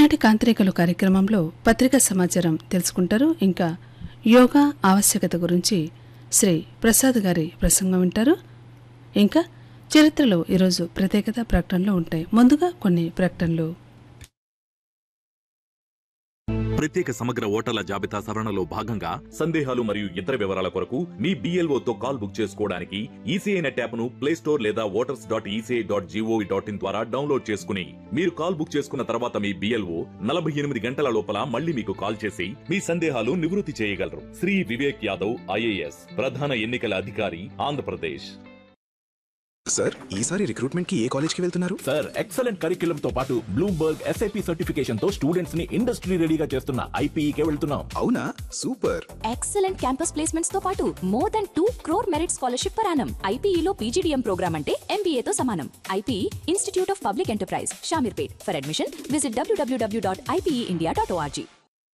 ఈనాటి కాంతిరేఖలు కార్యక్రమంలో పత్రికా సమాచారం తెలుసుకుంటారు ఇంకా యోగా ఆవశ్యకత గురించి శ్రీ ప్రసాద్ గారి ప్రసంగం వింటారు ఇంకా చరిత్రలో ఈరోజు ప్రత్యేకత ప్రకటనలు ఉంటాయి ముందుగా కొన్ని ప్రకటనలు ప్రత్యేక సమగ్ర ఓటర్ల జాబితా సవరణలో భాగంగా సందేహాలు మరియు ఇతర వివరాల కొరకు మీ BLO తో కాల్ బుక్ చేసుకోవడానికి ఈసీఐ నెట్ యాప్ను ప్లే స్టోర్ లేదా voters dot ECI dot GOV dot IN ద్వారా డౌన్లోడ్ చేసుకుని మీరు కాల్ బుక్ చేసుకున్న తర్వాత మీ బిఎల్ఓ నలభై ఎనిమిది గంటల లోపల మళ్ళీ మీకు కాల్ చేసి మీ సందేహాలు నివృత్తి చేయగలరు శ్రీ వివేక్ యాదవ్ ఐఏఎస్ ప్రధాన ఎన్నికల అధికారి ఆంధ్రప్రదేశ్ సార్ ఈసారి రిక్రూట్మెంట్ కి ఏ కాలేజ్ కి వెళ్తున్నారు సార్ ఎక్సలెంట్ కరిక్యులం తో పాటు బ్లూంబర్గ్ ఎస్ఐపి సర్టిఫికేషన్ తో స్టూడెంట్స్ ని ఇండస్ట్రీ రెడీగా చేస్తున్న ఐపీఈకే వెళ్తున్నాం అవునా సూపర్ ఎక్సలెంట్ క్యాంపస్ ప్లేస్మెంట్స్ తో పాటు more than two crore merit scholarship per annum ఐపీఈలో పీజీడీఎం ప్రోగ్రామ్ అంటే MBA తో సమానం IPE Institute of Public Enterprise Shamirpet for admission visit W W W dot IPE dot O R G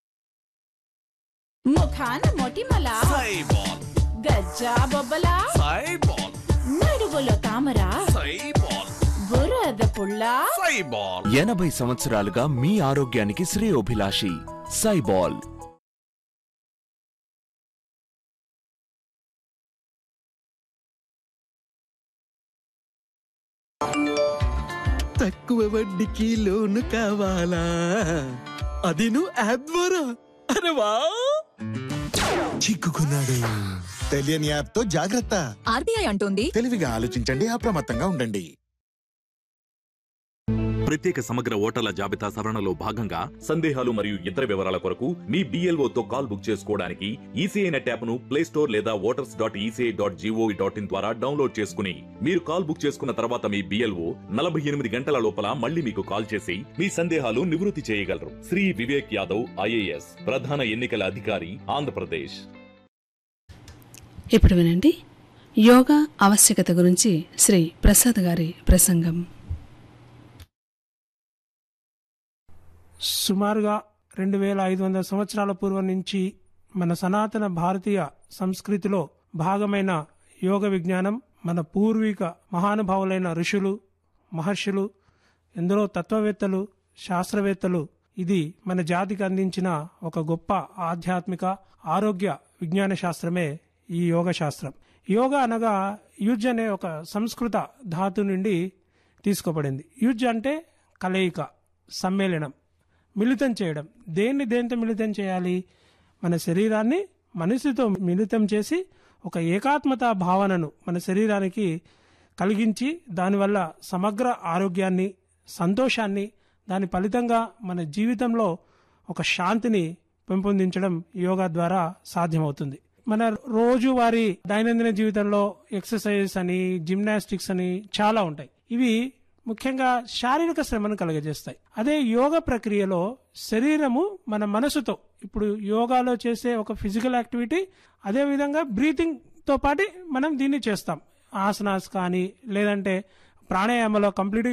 ముఖాన మొటిమల గజ్జా బొబ్బల నడువులో తామర బురద పుల్ల ఎనభై సంవత్సరాలుగా మీ ఆరోగ్యానికి శ్రేయోభిలాషి సైబాల్ తక్కువ వడ్డీకి లోను కావాలా అది నువ్వు యాప్ ద్వారా అరే వా చిక్కుకున్నాడు తెలియని యాప్ తో జాగ్రత్త ఆర్బీఐ అంటోంది తెలివిగా ఆలోచించండి అప్రమత్తంగా ఉండండి ప్రత్యేక సమగ్ర ఓటర్ల జాబితా సవరణలో భాగంగా సందేహాలు మరియు ఇతర వివరాల కొరకు మీ BLO తో కాల్ బుక్ చేసుకోవడానికి ఈసీఐ నెట్ యాప్ను ప్లే స్టోర్ లేదా voters dot ECI dot GOV dot IN ద్వారా డౌన్లోడ్ చేసుకుని మీరు కాల్ బుక్ చేసుకున్న తర్వాత మీ బిఎల్ఓ నలభై ఎనిమిది గంటల లోపల మళ్ళీ మీకు కాల్ చేసి మీ సందేహాలు నివృత్తి చేయగలరు శ్రీ వివేక్ యాదవ్ ఐఏఎస్ ప్రధాన ఎన్నికల అధికారి ఆంధ్రప్రదేశ్ ఇప్పుడు వినండి యోగా ఆవశ్యకత గురించి శ్రీ ప్రసాద్ గారి ప్రసంగం సుమారుగా రెండు వేల ఐదు వందల సంవత్సరాల పూర్వం నుంచి మన సనాతన భారతీయ సంస్కృతిలో భాగమైన యోగ విజ్ఞానం మన పూర్వీక మహానుభావులైన ఋషులు మహర్షులు ఎందరో తత్వవేత్తలు శాస్త్రవేత్తలు ఇది మన జాతికి అందించిన ఒక గొప్ప ఆధ్యాత్మిక ఆరోగ్య విజ్ఞాన శాస్త్రమే ఈ యోగ శాస్త్రం యోగా అనగా యుజ్ అనే ఒక సంస్కృత ధాతు నుండి తీసుకోబడింది యుజ్ అంటే కలయిక సమ్మేళనం మిళితం చేయడం దేన్ని దేనితో మిళితం చేయాలి మన శరీరాన్ని మనసుతో మిళితం చేసి ఒక ఏకాత్మత భావనను మన శరీరానికి కలిగించి దానివల్ల సమగ్ర ఆరోగ్యాన్ని సంతోషాన్ని దాని ఫలితంగా మన జీవితంలో ఒక శాంతిని పెంపొందించడం యోగా ద్వారా సాధ్యమవుతుంది మన రోజువారీ దైనందిన జీవితంలో ఎక్సర్సైజ్ అని జిమ్నాస్టిక్స్ అని చాలా ఉంటాయి ఇవి ముఖ్యంగా శారీరక శ్రమను కలుగజేస్తాయి అదే యోగ ప్రక్రియలో శరీరము మన మనసుతో ఇప్పుడు యోగాలో చేసే ఒక ఫిజికల్ యాక్టివిటీ అదే విధంగా బ్రీతింగ్ తో పాటు మనం దీన్ని చేస్తాం ఆసనాస్ కానీ లేదంటే ప్రాణాయామలో కంప్లీట్